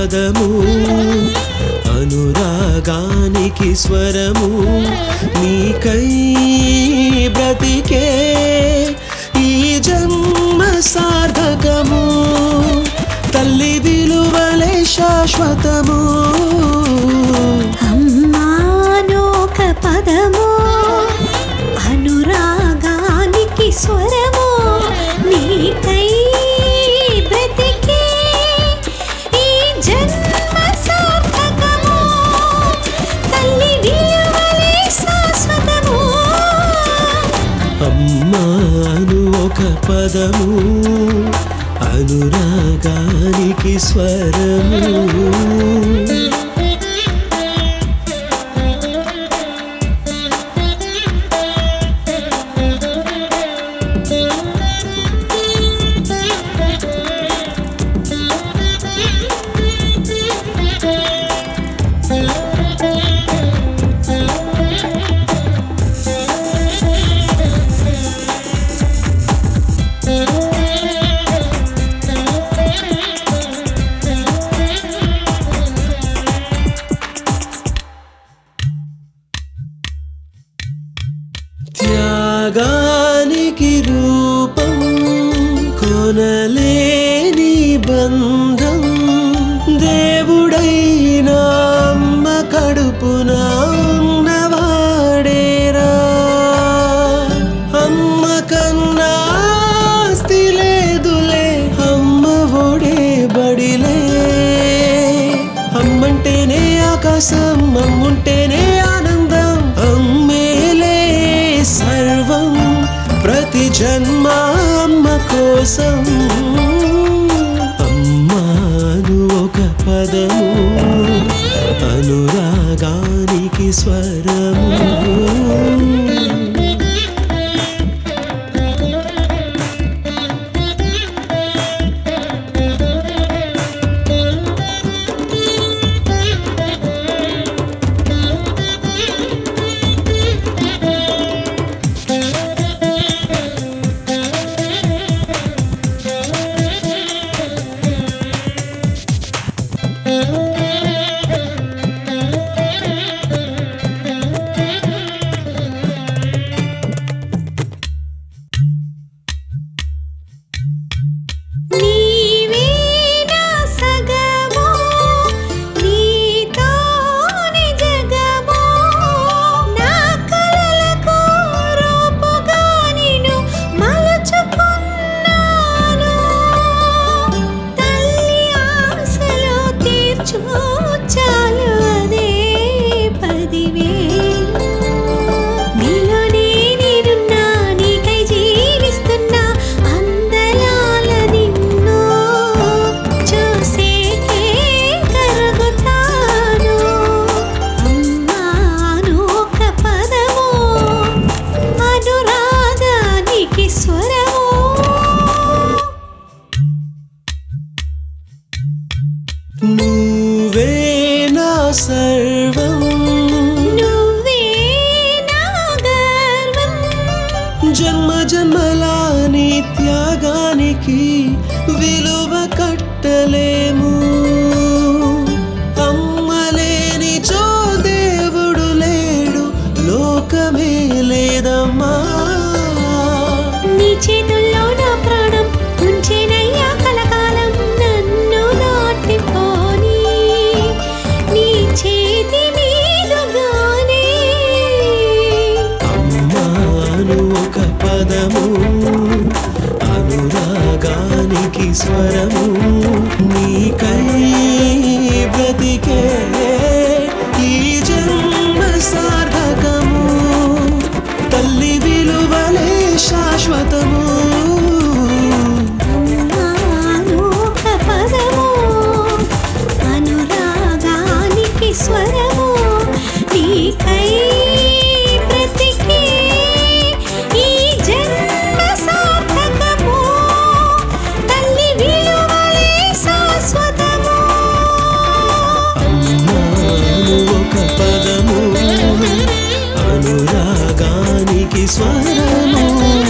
పదము అనురాగానికి స్వరము నీకై బ్రతికే ఈ జన్మ సార్థకము తల్లి విలువలే శాశ్వతము అమ్మానోక పదము అనురాగానికి స్వరము నీకై బ్రతికే ఈ జన్మ సార్థకము తల్లి విలువలే శాశ్వతము అమ్మాను ఒక పదము అనురాగానికి స్వరము త్యాగానికి రూపం కొనలేని బంధం దేవుడైన అమ్మ కడుపున ఉన్నవాడేరా అమ్మ కన్నా ఆస్తి లేదులే అమ్మ ఒడే బడిలే అమ్మంటేనే ఆకాశం అమ్ముంటేనే ఆనందం అమ్మేలే సర్వం ప్రతి జన్మ అమ్మ కోసం అమ్మాను ఒక పదము అనురాగానికి స్వరము నీవే నా సగము నీతోని జగము నా కలలకు రూపుగా నిన్ను మలుచుకున్నాను తల్లి ఆశలు తీర్చు చాలు అదే పదివేలు నీలోనే నేనున్నా నీకై జీవిస్తున్నా అందలాల నిన్ను చూసేకే కరుగుతాను అమ్మాను ఒక పదము అనురాగానికి స్వరము నువ్వే నా సర్వం నువ్వే నా గర్వం జన్మ జన్మలాని త్యాగానికి విలువ కట్టలేము అమ్మలేని చో దేవుడు లేడు లోకమే లేదమ్మా నీ చేతుల్లో నా ప్రాణం ఉంచేనయ్యా కలకాలం నన్ను దాటిపోని నీ చేతి మీదుగానే అమ్మాను ఒక పదము అనురాగానికి స్వరము నీకై బ్రతికే ఈ జన్మ సార్థకము తల్లి విలువలే శాశ్వతము అమ్మాను ఒక పదము అనురాగానికి స్వరము నీకై బ్రతికే ఈ జన్మ సార్థకము తల్లి విలువలే శాశ్వతము అమ్మాను ఒక పదము అనురాగానికి స్వరము